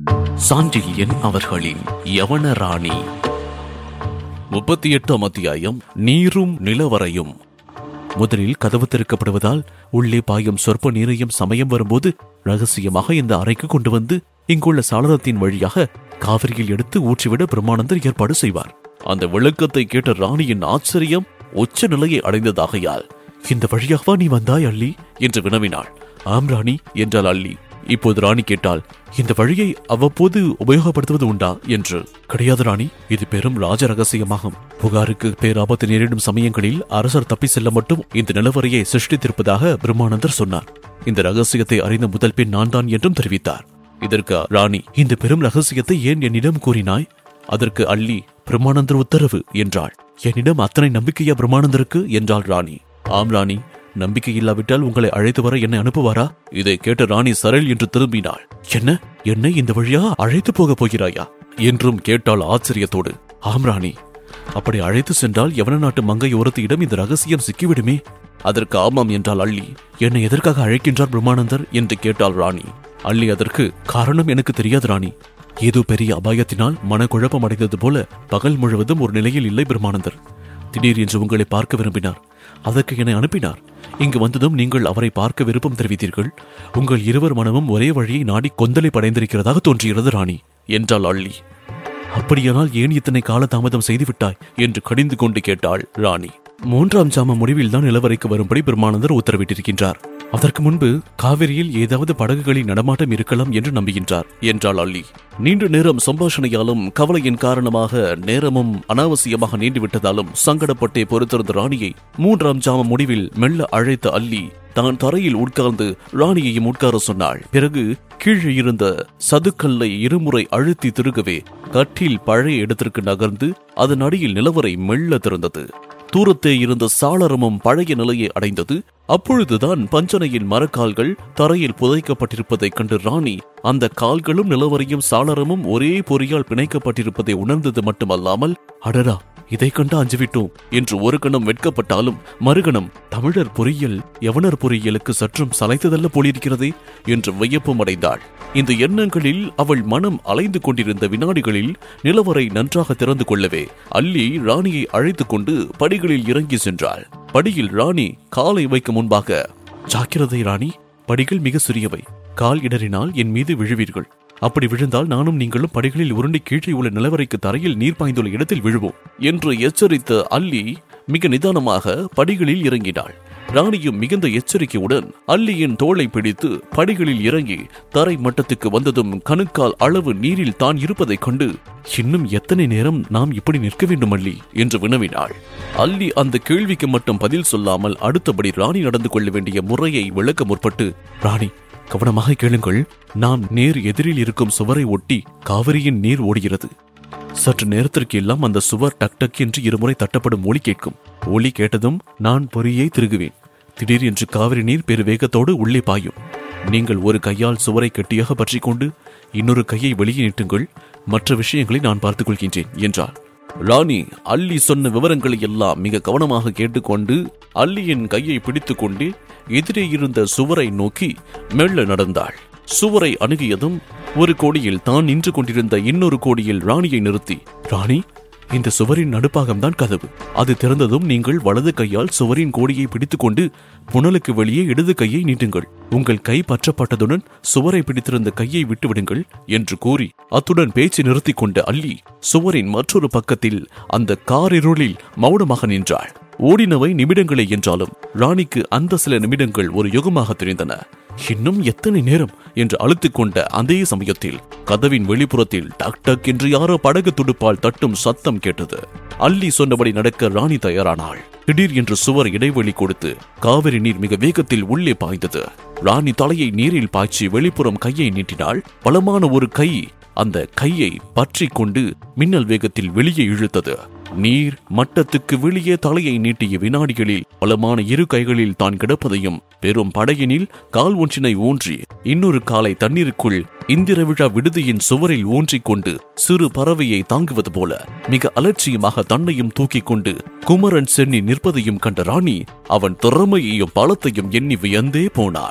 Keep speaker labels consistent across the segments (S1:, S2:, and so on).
S1: சாண்டில்யன் அவர்களின் யவன ராணி முப்பத்தி எட்டாம் அத்தியாயம் நீரும் நிலவரையும் முதலில் கதவு திறக்கப்படுவதால் உள்ளே பாயும் சொற்ப நீரையும் சமயம் வரும்போது ரகசியமாக இந்த அறைக்கு கொண்டு வந்து இங்குள்ள சாளரத்தின் வழியாக காவிரியில் எடுத்து ஊற்றிவிட பிரம்மானந்தர் ஏற்பாடு செய்வார் அந்த விளக்கத்தை கேட்ட ராணியின் ஆச்சரியம் உச்ச நிலையை அடைந்ததாகையால் இந்த வழியாகவா நீ வந்தாய் அள்ளி என்று வினவினாள் ஆம் ராணி என்றாள் அள்ளி இப்போது ராணி கேட்டால் இந்த வழியை அவ்வப்போது உபயோகப்படுத்துவது உண்டா என்று கிடையாது ராணி இது பெரும் ராஜ ரகசியமாகும் புகாருக்கு பேராபத்து நேரிடும் சமயங்களில் அரசர் தப்பி செல்ல மட்டும் இந்த நிலவரையை சிருஷ்டித்திருப்பதாக பிரம்மானந்தர் சொன்னார் இந்த ரகசியத்தை அறிந்த முதல் பெண் நான் தான் என்றும் தெரிவித்தார் இதற்கு ராணி இந்த பெரும் ரகசியத்தை ஏன் என்னிடம் கூறினாய் அதற்கு அள்ளி பிரம்மானந்தர் உத்தரவு என்றாள் என்னிடம் அத்தனை நம்பிக்கையா பிரம்மானந்தருக்கு என்றாள் ராணி ஆம் ராணி நம்பிக்கை இல்லாவிட்டால் உங்களை அழைத்து வர என்னை அனுப்புவாரா இதை கேட்ட ராணி சரள் என்று திரும்பினாள் என்ன என்னை இந்த வழியா அழைத்து போகப் போகிறாயா என்றும் கேட்டாள் ஆச்சரியத்தோடு ஆம் ராணி அப்படி அழைத்து சென்றால் யவன நாட்டு மங்கை ஒருத்தியிடம் இந்த ரகசியம் சிக்கிவிடுமே அதற்கு ஆமாம் என்றால் அள்ளி என்னை எதற்காக அழைக்கின்றார் பிரம்மானந்தர் என்று கேட்டாள் ராணி அள்ளி அதற்கு காரணம் எனக்கு தெரியாது ராணி ஏதோ பெரிய அபாயத்தினால் மனக்குழப்பம் அடைந்தது போல பகல் முழுவதும் ஒரு நிலையில் இல்லை பிரம்மானந்தர் திடீர் என்று உங்களை பார்க்க விரும்பினார் அதற்கு என்னை அனுப்பினார் இங்கு வந்ததும் நீங்கள் அவரை பார்க்க விருப்பம் தெரிவித்தீர்கள் உங்கள் இருவர் மனமும் ஒரே வழியை நாடி கொந்தளை படைந்திருக்கிறதாக தோன்றுகிறது ராணி என்றாள் அள்ளி அப்படியானால் ஏன் இத்தனை கால தாமதம் செய்துவிட்டாய் என்று கடிந்து கொண்டு கேட்டாள் ராணி மூன்றாம் சாம முடிவில் தான் நிலவரைக்கு வரும்படி பிரம்மானந்தர் உத்தரவிட்டிருக்கின்றார் அதற்கு முன்பு காவிரியில் ஏதாவது படகுகளின் நடமாட்டம் இருக்கலாம் என்று நம்புகின்றார் என்றாள் அள்ளி நீண்ட நேரம் சம்பாஷணையாலும் கவலையின் காரணமாக நேரமும் அனாவசியமாக நீண்டுவிட்டதாலும் சங்கடப்பட்டே பொறுத்திருந்த ராணியை மூன்றாம் ஜாம முடிவில் மெல்ல அழைத்த அள்ளி தான் தரையில் உட்கார்ந்து ராணியையும் உட்கார சொன்னாள் பிறகு கீழே இருந்த சதுக்கல்லை இருமுறை அழுத்தி திருகவே கட்டில் பழைய இடத்திற்கு நகர்ந்து அதன் அடியில் நிலவரை மெல்ல திறந்தது தூரத்தே இருந்த சாளரமும் பழைய நிலையை அடைந்தது அப்பொழுதுதான் பஞ்சனையின் மரக்கால்கள் தரையில் புதைக்கப்பட்டிருப்பதைக் கண்டு ராணி அந்த கால்களும் நிலவரையும் சாளரமும் ஒரே பொறியால் பிணைக்கப்பட்டிருப்பதை உணர்ந்தது மட்டுமல்லாமல் அடரா இதை கண்டு அஞ்சுவிட்டோம் என்று ஒரு கணம் வெட்கப்பட்டாலும் மறுகணம் தமிழர் பொறியியல் யவனர் பொறியியலுக்கு சற்றும் சளைத்ததல்ல போலிருக்கிறதே என்று வியப்பும் அடைந்தாள் இந்த எண்ணங்களில் அவள் மனம் அலைந்து கொண்டிருந்த வினாடிகளில் நிலவரை நன்றாக திறந்து கொள்ளவே அள்ளி ராணியை அழைத்துக் கொண்டு படிகளில் இறங்கி சென்றாள் படியில் ராணி காலை வைக்கும் முன்பாக ஜாக்கிரதை ராணி படிகள் மிக சிறியவை கால் இடறினால் என் மீது விழுவீர்கள் அப்படி விழுந்தால் நானும் நீங்களும் படிகளில் உருண்டை கீழே உள்ள நிலவரைக்கு தரையில் நீர் பாய்ந்துள்ள இடத்தில் விழுவோம் என்று எச்சரித்த அல்லி மிக நிதானமாக படிகளில் இறங்கினாள் ராணியும் மிகுந்த எச்சரிக்கையுடன் அல்லியின் தோளை பிடித்து படிகளில் இறங்கி தரை மட்டத்துக்கு வந்ததும் கணுக்கால் அளவு நீரில் தான் இருப்பதைக் கண்டு இன்னும் எத்தனை நேரம் நாம் இப்படி நிற்க வேண்டும் அல்லி என்று வினவினாள் அல்லி அந்த கேள்விக்கு மட்டும் பதில் சொல்லாமல் அடுத்தபடி ராணி நடந்து கொள்ள வேண்டிய முறையை விளக்க முற்பட்டு ராணி கவனமாக கேளுங்கள் நாம் நேர் எதிரில் இருக்கும் சுவரை ஒட்டி காவிரியின் நீர் ஓடுகிறது சற்று நேரத்திற்கு எல்லாம் அந்த சுவர் டக் டக் என்று இருமுறை தட்டப்படும் ஒலி கேட்கும் ஒலி கேட்டதும் நான் பொறியை திருகுவேன் திடீர் என்று காவிரி நீர் பெரு வேகத்தோடு உள்ளே பாயும் நீங்கள் ஒரு கையால் சுவரை கெட்டியாக பற்றிக் கொண்டு இன்னொரு கையை வெளியே நீட்டுங்கள் மற்ற விஷயங்களை நான் பார்த்துக் கொள்கின்றேன் என்றார் ராணி அள்ளி சொன்ன விவரங்களை எல்லாம் மிக கவனமாக கேட்டுக்கொண்டு அள்ளியின் கையை பிடித்துக்கொண்டு எதிரே இருந்த சுவரை நோக்கி மெல்ல நடந்தாள் சுவரை அணுகியதும் ஒரு கோடியில் தான் நின்று கொண்டிருந்த இன்னொரு கோடியில் ராணியை நிறுத்தி ராணி இந்த சுவரின் நடுப்பாகம்தான் கதவு அது திறந்ததும் நீங்கள் வலது கையால் சுவரின் கோடியை பிடித்துக்கொண்டு புனலுக்கு வெளியே இடது கையை நீட்டுங்கள் உங்கள் கை பற்றப்பட்டதுடன் சுவரை பிடித்திருந்த கையை விட்டுவிடுங்கள் என்று கூறி அத்துடன் பேச்சு நிறுத்திக் கொண்ட அள்ளி சுவரின் மற்றொரு பக்கத்தில் அந்த காரிருளில் மௌனமாக நின்றாள் ஓடினவை நிமிடங்களே என்றாலும் ராணிக்கு அந்த சில நிமிடங்கள் ஒரு யுகமாக தெரிந்தன இன்னும் எத்தனை நேரம் என்று அழுத்திக் கொண்ட அதே சமயத்தில் கதவின் வெளிப்புறத்தில் டக் டக் என்று யாரோ படகு துடுப்பால் தட்டும் சத்தம் கேட்டது அள்ளி சொன்னபடி நடக்க ராணி தயாரானாள் திடீர் என்று சுவர் இடைவெளி கொடுத்து காவிரி நீர் மிக வேகத்தில் உள்ளே பாய்ந்தது ராணி தலையை நீரில் பாய்ச்சி வெளிப்புறம் கையை நீட்டினாள் பலமான ஒரு கை அந்த கையை பற்றிக் கொண்டு மின்னல் வேகத்தில் வெளியே இழுத்தது நீர் மட்டத்துக்கு வெளியே தலையை நீட்டிய வினாடிகளில் பலமான இரு கைகளில் தான் கிடப்பதையும் பெரும் படையினில் கால் ஒன்றினை ஊன்றி இன்னொரு காலை தண்ணீருக்குள் இந்திர விழா விடுதியின் சுவரில் ஊன்றிக் கொண்டு சிறு பறவையை தாங்குவது போல மிக அலட்சியமாக தன்னையும் தூக்கிக் கொண்டு குமரன் சென்னி நிற்பதையும் கண்ட ராணி அவன் திறமையையும் பலத்தையும் எண்ணி வியந்தே போனாள்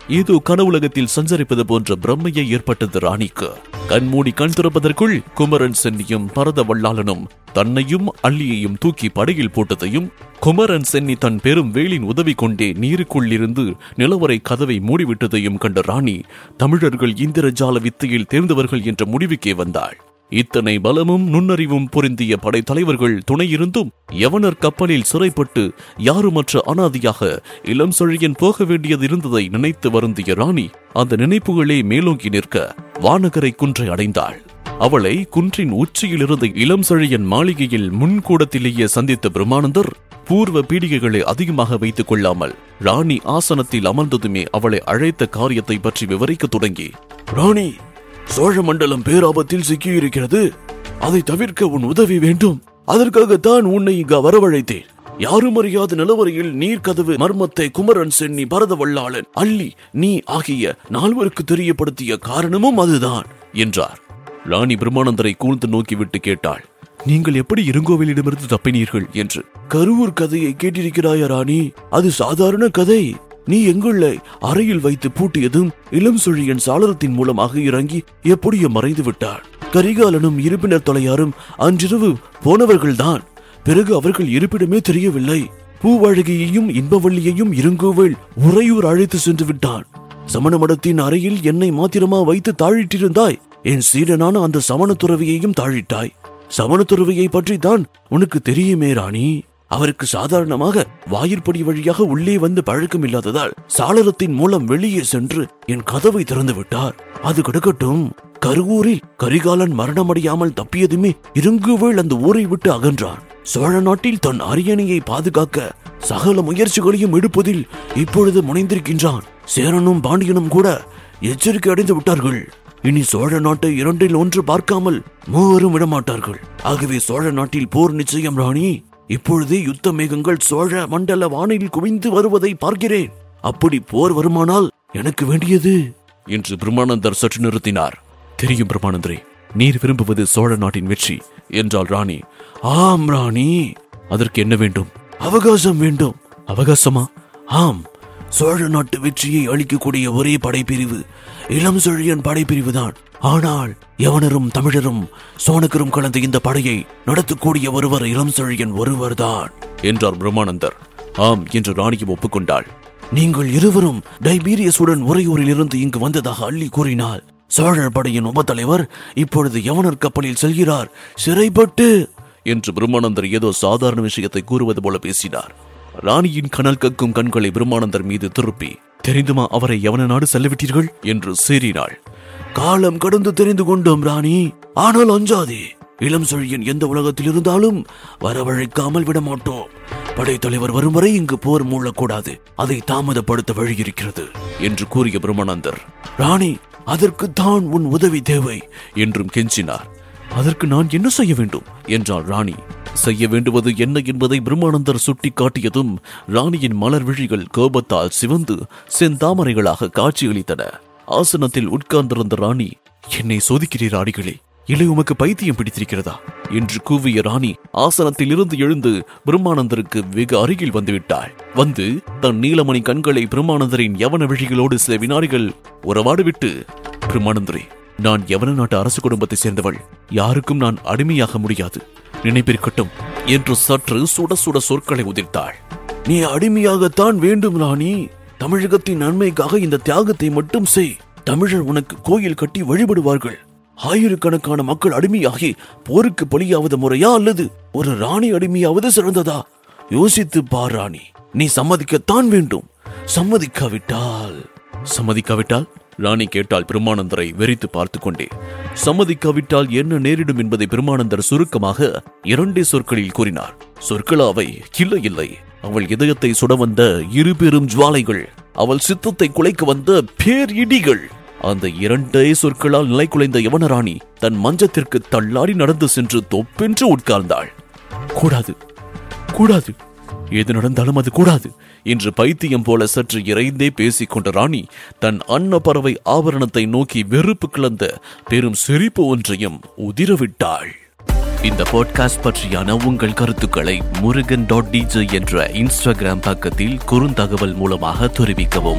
S1: ஏதோ கனவுலகத்தில் சஞ்சரிப்பது போன்ற பிரம்மையை ஏற்பட்டது ராணிக்கு கண்மூடி கண் திறப்பதற்குள் குமரன் சென்னியும் பரத வல்லாளனும் தன்னையும் அள்ளியையும் தூக்கி படகில் போட்டதையும் குமரன் சென்னி தன் பெரும் வேலின் உதவி கொண்டே நீருக்குள் இருந்து நிலவரை கதவை மூடிவிட்டதையும் கண்ட ராணி தமிழர்கள் இந்திரஜால வித்தையில் தேர்ந்தவர்கள் என்ற முடிவுக்கே வந்தாள் இத்தனை பலமும் நுண்ணறிவும் பொருந்திய படைத்தலைவர்கள் துணையிருந்தும் யவனர் கப்பலில் சிறைப்பட்டு யாருமற்ற அனாதியாக இளம் சொழியன் போக வேண்டியது இருந்ததை நினைத்து வருந்திய ராணி அந்த நினைப்புகளே மேலோங்கி நிற்க வானகரை குன்றை அடைந்தாள் அவளை குன்றின் உச்சியில் இருந்த இளம் செழியன் மாளிகையில் முன்கூடத்திலேயே சந்தித்த பிரம்மானந்தர் பூர்வ பீடிகைகளை அதிகமாக வைத்துக் கொள்ளாமல் ராணி ஆசனத்தில் அமர்ந்ததுமே அவளை அழைத்த காரியத்தை பற்றி விவரிக்கத் தொடங்கி ராணி சோழ மண்டலம் பேராபத்தில் சிக்கியிருக்கிறது அதை தவிர்க்க உன் உதவி வேண்டும் அதற்காகத்தான் உன்னை இங்க வரவழைத்தேன் யாரும் அறியாத நிலவரையில் நீர்க்கதவு மர்மத்தை குமரன் சென்னி பரதவல்லாளன் அள்ளி நீ ஆகிய நால்வருக்கு தெரியப்படுத்திய காரணமும் அதுதான் என்றார் ராணி பிரம்மானந்தரை கூர்ந்து நோக்கிவிட்டு கேட்டாள் நீங்கள் எப்படி இருங்கோவிலிடமிருந்து தப்பினீர்கள் என்று கருவூர் கதையை கேட்டிருக்கிறாயா ராணி அது சாதாரண கதை நீ எங்களை அறையில் வைத்து பூட்டியதும் இளம் சுழியன் சாளரத்தின் மூலமாக இறங்கி எப்படியோ மறைந்து விட்டார் கரிகாலனும் இருப்பினர் தொலையாரும் அன்றிரவு போனவர்கள்தான் பிறகு அவர்கள் இருப்பிடமே தெரியவில்லை பூவாழகியையும் இன்பவள்ளியையும் இருங்கோவேல் உறையூர் அழைத்து சென்று விட்டான் சமண மடத்தின் அறையில் என்னை மாத்திரமா வைத்து தாழிட்டிருந்தாய் என் சீடனான அந்த சமண துறவியையும் தாழிட்டாய் சமண துறவியை பற்றி தான் உனக்கு தெரியுமே ராணி அவருக்கு சாதாரணமாக வாயிற்படி வழியாக உள்ளே வந்து பழக்கம் இல்லாததால் சாளரத்தின் மூலம் வெளியே சென்று என் கதவை திறந்து விட்டார் அது கிடக்கட்டும் கருவூரில் கரிகாலன் மரணமடையாமல் தப்பியதுமே இருங்குவேள் அந்த ஊரை விட்டு அகன்றான் சோழ நாட்டில் தன் அரியணையை பாதுகாக்க சகல முயற்சிகளையும் எடுப்பதில் இப்பொழுது முனைந்திருக்கின்றான் சேரனும் பாண்டியனும் கூட எச்சரிக்கை அடைந்து விட்டார்கள் இனி சோழ நாட்டை இரண்டில் ஒன்று பார்க்காமல் மூவரும் விடமாட்டார்கள் ஆகவே சோழ நாட்டில் போர் நிச்சயம் ராணி இப்பொழுதே யுத்த மேகங்கள் சோழ மண்டல வானில் குவிந்து வருவதை பார்க்கிறேன் அப்படி போர் வருமானால் எனக்கு வேண்டியது என்று பிரம்மானந்தர் சற்று நிறுத்தினார் தெரியும் பிரம்மானந்தரே நீர் விரும்புவது சோழ நாட்டின் வெற்றி என்றாள் ராணி ஆம் ராணி அதற்கு என்ன வேண்டும் அவகாசம் வேண்டும் அவகாசமா ஆம் சோழ நாட்டு வெற்றியை அளிக்கக்கூடிய ஒரே படைப்பிரிவு இளம் செழியன் படைப்பிரிவுதான் ஆனால் யவனரும் தமிழரும் சோனக்கரும் கலந்த இந்த படையை நடத்தக்கூடிய ஒருவர் இளம் செழியன் ஒருவர்தான் என்றார் பிரம்மானந்தர் ஆம் என்று ராணியும் ஒப்புக்கொண்டாள் நீங்கள் இருவரும் டைபீரியஸுடன் உறையூரில் இருந்து இங்கு வந்ததாக அள்ளி கூறினாள் சோழர் படையின் உபத்தலைவர் இப்பொழுது யவனர் கப்பலில் செல்கிறார் சிறைப்பட்டு என்று பிரம்மானந்தர் ஏதோ சாதாரண விஷயத்தை கூறுவது போல பேசினார் ராணியின் கனல் கக்கும் கண்களை பிரம்மானந்தர் மீது திருப்பி தெரிந்துமா அவரை யவன நாடு செல்லவிட்டீர்கள் என்று சீறினாள் காலம் கடந்து தெரிந்து கொண்டோம் ராணி ஆனால் அஞ்சாதே இளம் சொழியன் எந்த உலகத்தில் இருந்தாலும் வரவழைக்காமல் விட மாட்டோம் படைத்தலைவர் வரும் வரை இங்கு போர் மூழக்கூடாது அதை தாமதப்படுத்த வழி இருக்கிறது என்று கூறிய பிரம்மானந்தர் ராணி அதற்குத்தான் உன் உதவி தேவை என்றும் கெஞ்சினார் அதற்கு நான் என்ன செய்ய வேண்டும் என்றாள் ராணி செய்ய வேண்டுவது என்ன என்பதை பிரம்மானந்தர் சுட்டி காட்டியதும் ராணியின் மலர் விழிகள் கோபத்தால் சிவந்து செந்தாமரைகளாக காட்சியளித்தன ஆசனத்தில் உட்கார்ந்திருந்த ராணி என்னை சோதிக்கிறீர் ராணிகளே இல்லை உமக்கு பைத்தியம் பிடித்திருக்கிறதா என்று கூவிய ராணி ஆசனத்தில் இருந்து எழுந்து பிரம்மானந்தருக்கு வெகு அருகில் வந்துவிட்டாள் வந்து தன் நீலமணி கண்களை பிரம்மானந்தரின் யவன விழிகளோடு சில வினாடிகள் உறவாடு விட்டு பிரம்மானந்தரே நான் யவன நாட்டு அரசு குடும்பத்தை சேர்ந்தவள் யாருக்கும் நான் அடிமையாக முடியாது நினைப்பிருக்கட்டும் என்று சற்று சுட சுட சொற்களை உதிர்த்தாள் நீ அடிமையாகத்தான் வேண்டும் ராணி தமிழகத்தின் நன்மைக்காக இந்த தியாகத்தை மட்டும் செய் தமிழர் உனக்கு கோயில் கட்டி வழிபடுவார்கள் ஆயிரக்கணக்கான மக்கள் அடிமையாகி போருக்கு பலியாவது முறையா அல்லது ஒரு ராணி அடிமையாவது சிறந்ததா யோசித்து பார் ராணி நீ சம்மதிக்கத்தான் வேண்டும் சம்மதிக்காவிட்டால் சம்மதிக்காவிட்டால் ராணி கேட்டால் பிரம்மானந்தரை வெறித்து பார்த்து கொண்டே சம்மதிக்காவிட்டால் என்ன நேரிடும் என்பதை பிரம்மானந்தர் சுருக்கமாக இரண்டே சொற்களில் கூறினார் சொற்களாவை இல்லை இல்லை அவள் இதயத்தை சுட வந்த இரு பெரும் ஜுவாலைகள் அவள் சித்தத்தை குலைக்க வந்த பேர் இடிகள் அந்த இரண்டே சொற்களால் நிலை குலைந்த யவனராணி தன் மஞ்சத்திற்கு தள்ளாடி நடந்து சென்று தொப்பென்று உட்கார்ந்தாள் கூடாது கூடாது எது நடந்தாலும் அது கூடாது என்று பைத்தியம் போல சற்று இறைந்தே பேசிக் கொண்ட ராணி தன் அன்ன பறவை ஆபரணத்தை நோக்கி வெறுப்பு கிளந்த பெரும் சிரிப்பு ஒன்றையும் உதிரவிட்டாள் இந்த பாட்காஸ்ட் பற்றியான உங்கள் கருத்துக்களை முருகன் டாட் டிஜே என்ற இன்ஸ்டாகிராம் பக்கத்தில் குறுந்தகவல் மூலமாக தெரிவிக்கவும்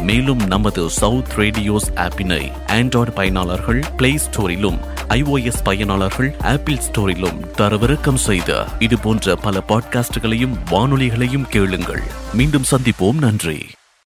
S1: மேலும் நமது சவுத் ரேடியோஸ் ஆப்பினை ஆண்ட்ராய்டு பயனாளர்கள் பிளே ஸ்டோரிலும் ஐஓஎஸ் பயனாளர்கள் ஆப்பிள் ஸ்டோரிலும் தரவிறக்கம் செய்த இது போன்ற பல பாட்காஸ்டுகளையும் வானொலிகளையும் கேளுங்கள் மீண்டும் சந்திப்போம் நன்றி